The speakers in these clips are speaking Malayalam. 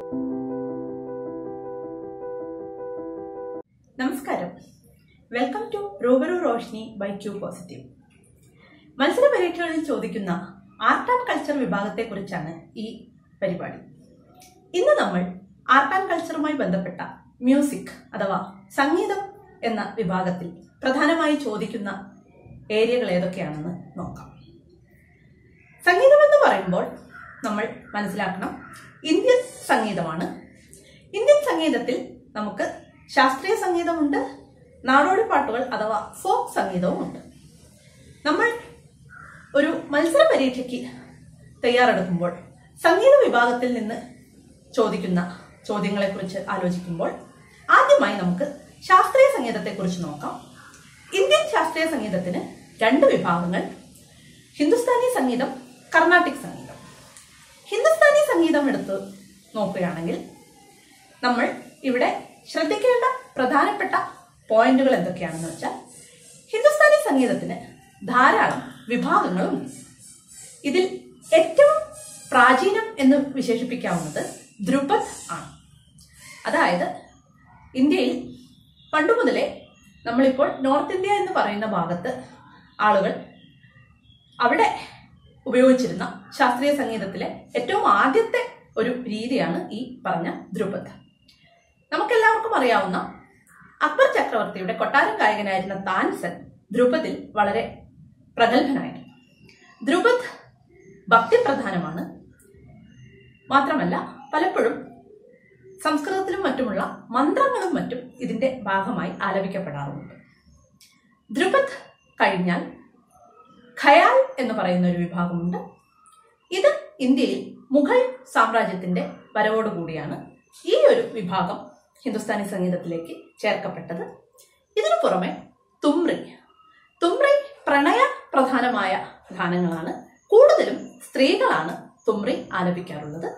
നമസ്കാരം welcome to Rubaru Roshni by Q positive മത്സര പരീക്ഷകളിൽ ചോദിക്കുന്ന ആർട്ട് ആൻഡ് കൾച്ചർ വിഭാഗത്തെക്കുറിച്ചാണ് ഈ പരിപാടി ഇന്ന് നമ്മൾ ആർട്ട് ആൻഡ് കൾച്ചറുമായി ബന്ധപ്പെട്ട മ്യൂസിക് അഥവാ സംഗീതം എന്ന വിഭാഗത്തിൽ പ്രധാനമായി ചോദിക്കുന്ന ഏരിയകൾ ഏതൊക്കെയാണെന്ന് നോക്കാം സംഗീതം എന്ന് പറയുമ്പോൾ നമ്മൾ മനസ്സിലാക്കണം ഇന്ത്യൻ സംഗീതമാണ് ഇന്ത്യൻ സംഗീതത്തിൽ നമുക്ക് ശാസ്ത്രീയ സംഗീതമുണ്ട് നാടോടി പാട്ടുകൾ അഥവാ ഫോക്ക് സംഗീതവും ഉണ്ട് നമ്മൾ ഒരു മത്സര പരീക്ഷയ്ക്ക് തയ്യാറെടുക്കുമ്പോൾ സംഗീത വിഭാഗത്തിൽ നിന്ന് ചോദിക്കുന്ന ചോദ്യങ്ങളെക്കുറിച്ച് ആലോചിക്കുമ്പോൾ ആദ്യമായി നമുക്ക് ശാസ്ത്രീയ സംഗീതത്തെക്കുറിച്ച് നോക്കാം ഇന്ത്യൻ ശാസ്ത്രീയ സംഗീതത്തിന് രണ്ട് വിഭാഗങ്ങൾ ഹിന്ദുസ്ഥാനി സംഗീതം കർണാട്ടിക് സംഗീതം ഹിന്ദുസ്ഥാനി സംഗീതം എടുത്ത് നോക്കുകയാണെങ്കിൽ നമ്മൾ ഇവിടെ ശ്രദ്ധിക്കേണ്ട പ്രധാനപ്പെട്ട പോയിന്റുകൾ എന്തൊക്കെയാണെന്ന് വെച്ചാൽ ഹിന്ദുസ്ഥാനി സംഗീതത്തിന് ധാരാളം വിഭാഗങ്ങളുണ്ട് ഇതിൽ ഏറ്റവും പ്രാചീനം എന്ന് വിശേഷിപ്പിക്കാവുന്നത് ധ്രുപദ് ആണ് അതായത് ഇന്ത്യയിൽ പണ്ടു മുതലേ നമ്മളിപ്പോൾ നോർത്ത് ഇന്ത്യ എന്ന് പറയുന്ന ഭാഗത്ത് ആളുകൾ അവിടെ ഉപയോഗിച്ചിരുന്ന ശാസ്ത്രീയ സംഗീതത്തിലെ ഏറ്റവും ആദ്യത്തെ ഒരു രീതിയാണ് ഈ പറഞ്ഞ ധ്രുപദ് നമുക്കെല്ലാവർക്കും അറിയാവുന്ന അക്ബർ ചക്രവർത്തിയുടെ കൊട്ടാരം ഗായകനായിരുന്ന താൻസൻ ധ്രുപദിൽ വളരെ പ്രഗത്ഭനായിരുന്നു ധ്രുപദ് ഭക്തിപ്രധാനമാണ് മാത്രമല്ല പലപ്പോഴും സംസ്കൃതത്തിലും മറ്റുമുള്ള മന്ത്രങ്ങളും മറ്റും ഇതിന്റെ ഭാഗമായി ആലപിക്കപ്പെടാറുണ്ട് ധ്രുപദ് കഴിഞ്ഞാൽ ഖയാൽ എന്ന് പറയുന്ന ഒരു വിഭാഗമുണ്ട് ഇത് ഇന്ത്യയിൽ മുഗൾ സാമ്രാജ്യത്തിന്റെ വരവോടുകൂടിയാണ് ഈ ഒരു വിഭാഗം ഹിന്ദുസ്ഥാനി സംഗീതത്തിലേക്ക് ചേർക്കപ്പെട്ടത് ഇതിനു പുറമെ തുമ്രി തുമ്രി പ്രണയ പ്രധാനമായ ഗാനങ്ങളാണ് കൂടുതലും സ്ത്രീകളാണ് തുമ്രി ആലപിക്കാറുള്ളത്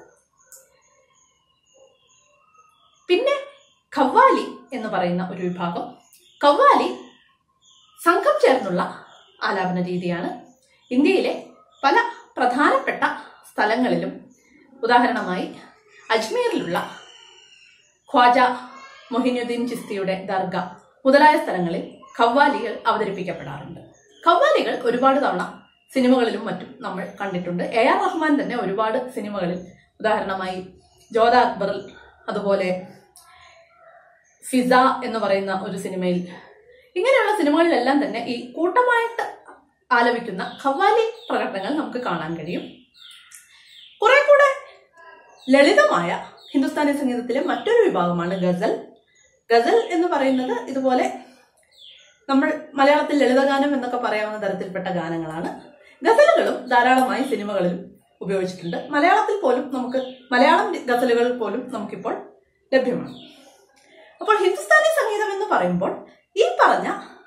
പിന്നെ ഖവ്വാലി എന്ന് പറയുന്ന ഒരു വിഭാഗം ഖവ്വാലി സംഘം ചേർന്നുള്ള ആലാപന രീതിയാണ് ഇന്ത്യയിലെ പല പ്രധാനപ്പെട്ട സ്ഥലങ്ങളിലും ഉദാഹരണമായി അജ്മീറിലുള്ള ഖ്വാജ മൊഹിനുദ്ദീൻ ചിസ്തിയുടെ ദർഗ മുതലായ സ്ഥലങ്ങളിൽ ഖവ്വാലികൾ അവതരിപ്പിക്കപ്പെടാറുണ്ട് ഖവ്വാലികൾ ഒരുപാട് തവണ സിനിമകളിലും മറ്റും നമ്മൾ കണ്ടിട്ടുണ്ട് എ ആർ റഹ്മാൻ തന്നെ ഒരുപാട് സിനിമകളിൽ ഉദാഹരണമായി ജോധ അക്ബറിൽ അതുപോലെ ഫിസ എന്ന് പറയുന്ന ഒരു സിനിമയിൽ ഇങ്ങനെയുള്ള സിനിമകളിലെല്ലാം തന്നെ ഈ കൂട്ടമായിട്ട് ആലപിക്കുന്ന ഖവ്വാലി പ്രകടനങ്ങൾ നമുക്ക് കാണാൻ കഴിയും കുറെ കൂടെ ലളിതമായ ഹിന്ദുസ്ഥാനി സംഗീതത്തിലെ മറ്റൊരു വിഭാഗമാണ് ഗസൽ ഗസൽ എന്ന് പറയുന്നത് ഇതുപോലെ നമ്മൾ മലയാളത്തിൽ ലളിതഗാനം എന്നൊക്കെ പറയാവുന്ന തരത്തിൽപ്പെട്ട ഗാനങ്ങളാണ് ഗസലുകളും ധാരാളമായി സിനിമകളിലും ഉപയോഗിച്ചിട്ടുണ്ട് മലയാളത്തിൽ പോലും നമുക്ക് മലയാളം ഗസലുകൾ പോലും നമുക്കിപ്പോൾ ലഭ്യമാണ് അപ്പോൾ ഹിന്ദുസ്ഥാനി സംഗീതം എന്ന് പറയുമ്പോൾ ഈ പറഞ്ഞ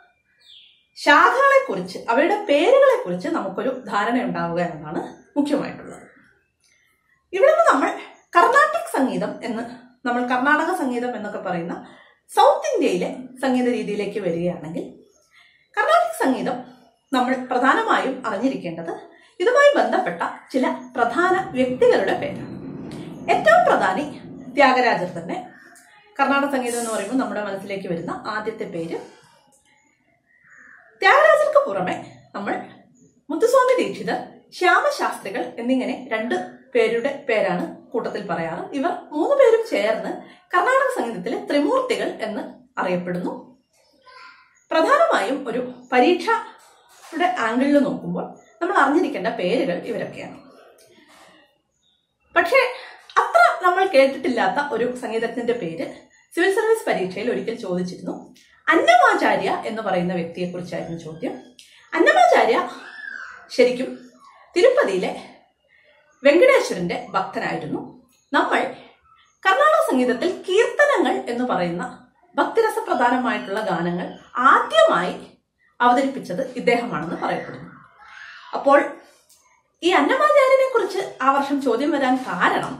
ശാഖകളെ കുറിച്ച് അവയുടെ പേരുകളെ കുറിച്ച് നമുക്കൊരു ധാരണ ഉണ്ടാവുക എന്നതാണ് മുഖ്യമായിട്ടുള്ളത് ഇവിടുന്ന് നമ്മൾ കർണാട്ടിക് സംഗീതം എന്ന് നമ്മൾ കർണാടക സംഗീതം എന്നൊക്കെ പറയുന്ന സൗത്ത് ഇന്ത്യയിലെ സംഗീത രീതിയിലേക്ക് വരികയാണെങ്കിൽ കർണാട്ടിക് സംഗീതം നമ്മൾ പ്രധാനമായും അറിഞ്ഞിരിക്കേണ്ടത് ഇതുമായി ബന്ധപ്പെട്ട ചില പ്രധാന വ്യക്തികളുടെ പേരാണ് ഏറ്റവും പ്രധാനി ത്യാഗരാജർ തന്നെ കർണാടക സംഗീതം എന്ന് പറയുമ്പോൾ നമ്മുടെ മനസ്സിലേക്ക് വരുന്ന ആദ്യത്തെ പേര് ത്യാഗരാജർക്ക് പുറമെ നമ്മൾ മുത്തുസ്വാമി ദീക്ഷിതർ ശ്യാമശാസ്ത്രികൾ എന്നിങ്ങനെ രണ്ട് പേരുടെ പേരാണ് കൂട്ടത്തിൽ പറയാറ് ഇവർ മൂന്ന് പേരും ചേർന്ന് കർണാടക സംഗീതത്തിലെ ത്രിമൂർത്തികൾ എന്ന് അറിയപ്പെടുന്നു പ്രധാനമായും ഒരു പരീക്ഷയുടെ ആംഗിളിൽ നോക്കുമ്പോൾ നമ്മൾ അറിഞ്ഞിരിക്കേണ്ട പേരുകൾ ഇവരൊക്കെയാണ് പക്ഷേ അത്ര നമ്മൾ കേട്ടിട്ടില്ലാത്ത ഒരു സംഗീതജ്ഞന്റെ പേര് സിവിൽ സർവീസ് പരീക്ഷയിൽ ഒരിക്കൽ ചോദിച്ചിരുന്നു അന്നമാചാര്യ എന്ന് പറയുന്ന വ്യക്തിയെ കുറിച്ചായിരുന്നു ചോദ്യം അന്നമാചാര്യ ശരിക്കും തിരുപ്പതിയിലെ വെങ്കടേശ്വരന്റെ ഭക്തനായിരുന്നു നമ്മൾ കർണാടക സംഗീതത്തിൽ കീർത്തനങ്ങൾ എന്ന് പറയുന്ന ഭക്തിരസപ്രധാനമായിട്ടുള്ള ഗാനങ്ങൾ ആദ്യമായി അവതരിപ്പിച്ചത് ഇദ്ദേഹമാണെന്ന് പറയപ്പെടുന്നു അപ്പോൾ ഈ അന്നമാചാര്യനെ കുറിച്ച് ആ വർഷം ചോദ്യം വരാൻ കാരണം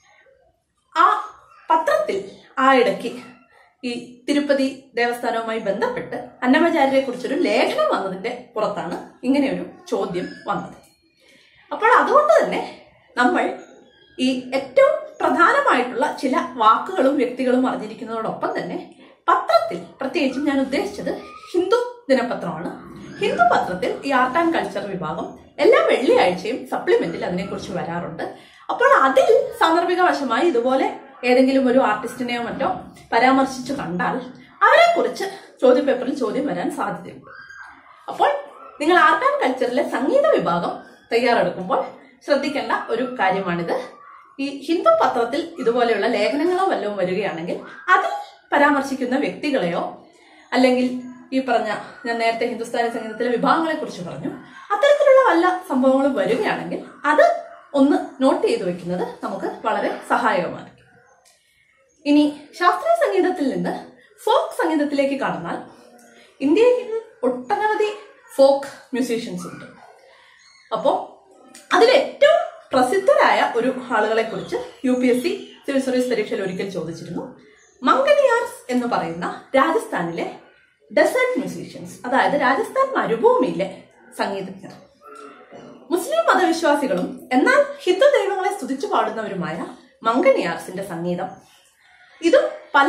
ആ പത്രത്തിൽ ആ ഇടയ്ക്ക് ഈ തിരുപ്പതി ദേവസ്ഥാനവുമായി ബന്ധപ്പെട്ട് അന്നമാചാര്യരെ കുറിച്ചൊരു ലേഖനം വന്നതിന്റെ പുറത്താണ് ഇങ്ങനെയൊരു ചോദ്യം വന്നത് അപ്പോൾ അതുകൊണ്ട് തന്നെ നമ്മൾ ഈ ഏറ്റവും പ്രധാനമായിട്ടുള്ള ചില വാക്കുകളും വ്യക്തികളും അറിഞ്ഞിരിക്കുന്നതോടൊപ്പം തന്നെ പത്രത്തിൽ പ്രത്യേകിച്ചും ഞാൻ ഉദ്ദേശിച്ചത് ഹിന്ദു ദിനപത്രമാണ് ഹിന്ദു പത്രത്തിൽ ഈ ആർട്ട് ആൻഡ് കൾച്ചർ വിഭാഗം എല്ലാ വെള്ളിയാഴ്ചയും സപ്ലിമെന്റിൽ അതിനെക്കുറിച്ച് വരാറുണ്ട് അപ്പോൾ അതിൽ സാന്ദർഭികവശമായി ഇതുപോലെ ഏതെങ്കിലും ഒരു ആർട്ടിസ്റ്റിനെയോ മറ്റോ പരാമർശിച്ചു കണ്ടാൽ അവരെക്കുറിച്ച് ചോദ്യപേപ്പറിൽ ചോദ്യം വരാൻ സാധ്യതയുണ്ട് അപ്പോൾ നിങ്ങൾ ആർട്ട് ആൻഡ് കൾച്ചറിലെ സംഗീത വിഭാഗം തയ്യാറെടുക്കുമ്പോൾ ശ്രദ്ധിക്കേണ്ട ഒരു കാര്യമാണിത് ഈ ഹിന്ദു പത്രത്തിൽ ഇതുപോലെയുള്ള ലേഖനങ്ങളോ വല്ലതും വരികയാണെങ്കിൽ അതിൽ പരാമർശിക്കുന്ന വ്യക്തികളെയോ അല്ലെങ്കിൽ ഈ പറഞ്ഞ ഞാൻ നേരത്തെ ഹിന്ദുസ്ഥാനി സംഗീതത്തിലെ വിഭാഗങ്ങളെ കുറിച്ച് പറഞ്ഞു അത്തരത്തിലുള്ള വല്ല സംഭവങ്ങളും വരികയാണെങ്കിൽ അത് ഒന്ന് നോട്ട് ചെയ്തു വെക്കുന്നത് നമുക്ക് വളരെ സഹായകമായിരിക്കും ഇനി ശാസ്ത്രീയ സംഗീതത്തിൽ നിന്ന് ഫോക്ക് സംഗീതത്തിലേക്ക് കടന്നാൽ ഇന്ത്യയിൽ ഒട്ടനവധി ഫോക്ക് മ്യൂസീഷ്യൻസ് ഉണ്ട് അപ്പോൾ അതിൽ ഏറ്റവും പ്രസിദ്ധരായ ഒരു ആളുകളെ കുറിച്ച് U P S C civil service പരീക്ഷയിൽ ഒരിക്കൽ ചോദിച്ചിരുന്നു മംഗനിയാർസ് എന്ന് പറയുന്ന രാജസ്ഥാനിലെ ഡെസേർട്ട് മ്യൂസീഷ്യൻസ് അതായത് രാജസ്ഥാൻ മരുഭൂമിയിലെ സംഗീതജ്ഞർ മുസ്ലിം മതവിശ്വാസികളും എന്നാൽ ഹിന്ദു ദൈവങ്ങളെ സ്തുതിച്ചു പാടുന്നവരുമായ മംഗനിയാർസിന്റെ സംഗീതം ഇതും പല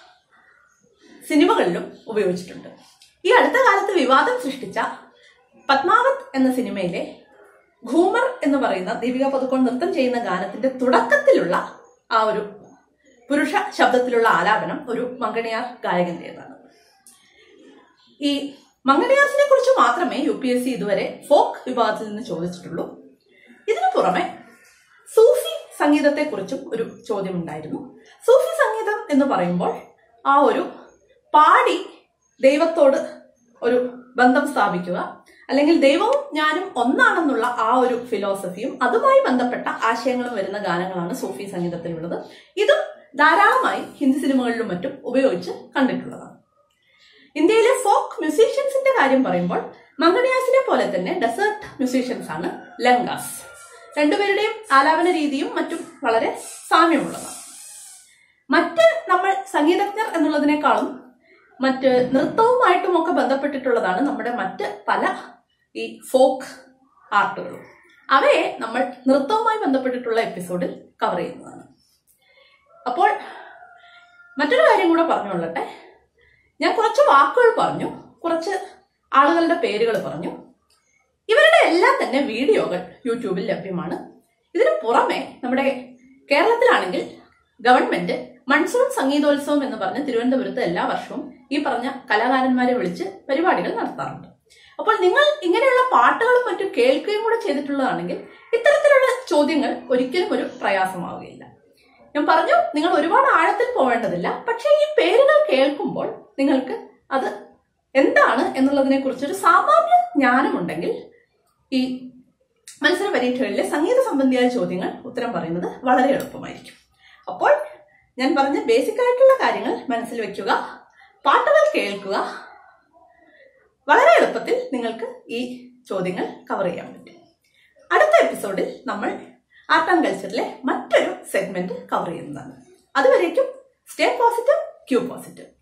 സിനിമകളിലും ഉപയോഗിച്ചിട്ടുണ്ട് ഈ അടുത്ത കാലത്ത് വിവാദം സൃഷ്ടിച്ച പത്മാവത് എന്ന സിനിമയിലെ ഘൂമർ എന്ന് പറയുന്ന ദീപിക പതുക്കോൺ നൃത്തം ചെയ്യുന്ന ഗാനത്തിന്റെ തുടക്കത്തിലുള്ള ആ ഒരു പുരുഷ ശബ്ദത്തിലുള്ള ആലാപനം ഒരു മംഗണിയാർ ഗായകന്റേതാണ് ഈ മംഗണിയാർസിനെ കുറിച്ച് മാത്രമേ യു പി എസ് സി ഇതുവരെ ഫോക്ക് വിഭാഗത്തിൽ നിന്ന് ചോദിച്ചിട്ടുള്ളൂ ഇതിനു പുറമെ സൂഫി സംഗീതത്തെക്കുറിച്ചും ഒരു ചോദ്യമുണ്ടായിരുന്നു സൂഫി സംഗീതം എന്ന് പറയുമ്പോൾ ആ ഒരു പാടി ദൈവത്തോട് ഒരു ബന്ധം സ്ഥാപിക്കുക അല്ലെങ്കിൽ ദൈവവും ഞാനും ഒന്നാണെന്നുള്ള ആ ഒരു ഫിലോസഫിയും അതുമായി ബന്ധപ്പെട്ട ആശയങ്ങളും വരുന്ന ഗാനങ്ങളാണ് സൂഫി സംഗീതത്തിലുള്ളത് ഇതും ധാരാളമായി ഹിന്ദി സിനിമകളിലും മറ്റും ഉപയോഗിച്ച് കണ്ടിട്ടുള്ളതാണ് ഇന്ത്യയിലെ ഫോക്ക് മ്യൂസീഷ്യൻസിന്റെ കാര്യം പറയുമ്പോൾ മംഗണിയാസിനെ പോലെ തന്നെ ഡെസേർട്ട് മ്യൂസീഷ്യൻസ് ആണ് ലങ്കാസ് രണ്ടുപേരുടെയും ആലാപന രീതിയും മറ്റും വളരെ സാമ്യമുള്ളതാണ് മറ്റ് നമ്മൾ സംഗീതജ്ഞർ എന്നുള്ളതിനേക്കാളും മറ്റ് നൃത്തവുമായിട്ടും ഒക്കെ ബന്ധപ്പെട്ടിട്ടുള്ളതാണ് നമ്മുടെ മറ്റ് പല ഈ ഫോക്ക് ആർട്ടുകളും അവയെ നമ്മൾ നൃത്തവുമായി ബന്ധപ്പെട്ടിട്ടുള്ള എപ്പിസോഡിൽ കവർ ചെയ്യുന്നതാണ് അപ്പോൾ മറ്റൊരു കാര്യം കൂടെ പറഞ്ഞുകൊള്ളട്ടെ ഞാൻ കുറച്ച് വാക്കുകൾ പറഞ്ഞു കുറച്ച് ആളുകളുടെ പേരുകൾ പറഞ്ഞു ഇവരുടെ എല്ലാം തന്നെ വീഡിയോകൾ യൂട്യൂബിൽ ലഭ്യമാണ് ഇതിനു പുറമെ നമ്മുടെ കേരളത്തിലാണെങ്കിൽ ഗവൺമെന്റ് മൺസൂൺ സംഗീതോത്സവം എന്ന് പറഞ്ഞ് തിരുവനന്തപുരത്ത് എല്ലാ വർഷവും ഈ പറഞ്ഞ കലാകാരന്മാരെ വിളിച്ച് പരിപാടികൾ നടത്താറുണ്ട് അപ്പോൾ നിങ്ങൾ ഇങ്ങനെയുള്ള പാട്ടുകളും മറ്റും കേൾക്കുകയും കൂടെ ചെയ്തിട്ടുള്ളതാണെങ്കിൽ ഇത്തരത്തിലുള്ള ചോദ്യങ്ങൾ ഒരിക്കലും ഒരു പ്രയാസമാവുകയില്ല ഞാൻ പറഞ്ഞു നിങ്ങൾ ഒരുപാട് ആഴത്തിൽ പോവേണ്ടതില്ല പക്ഷേ ഈ പേരുകൾ കേൾക്കുമ്പോൾ നിങ്ങൾക്ക് അത് എന്താണ് എന്നുള്ളതിനെ കുറിച്ചൊരു സാമാന്യ ജ്ഞാനമുണ്ടെങ്കിൽ ഈ മത്സര പരീക്ഷകളിലെ സംഗീത സംബന്ധിയായ ചോദ്യങ്ങൾ ഉത്തരം പറയുന്നത് വളരെ എളുപ്പമായിരിക്കും അപ്പോൾ ഞാൻ പറഞ്ഞ ബേസിക് ആയിട്ടുള്ള കാര്യങ്ങൾ മനസ്സിൽ വെക്കുക പാട്ടുകൾ കേൾക്കുക വളരെ എളുപ്പത്തിൽ നിങ്ങൾക്ക് ഈ ചോദ്യങ്ങൾ കവർ ചെയ്യാൻ പറ്റും അടുത്ത എപ്പിസോഡിൽ നമ്മൾ ആർട്ട് ആൻഡ് കൾച്ചറിലെ മറ്റൊരു സെഗ്മെന്റ് കവർ ചെയ്യുന്നതാണ് അതുവരേക്കും സ്റ്റേ പോസിറ്റീവ് ക്യൂ പോസിറ്റീവ്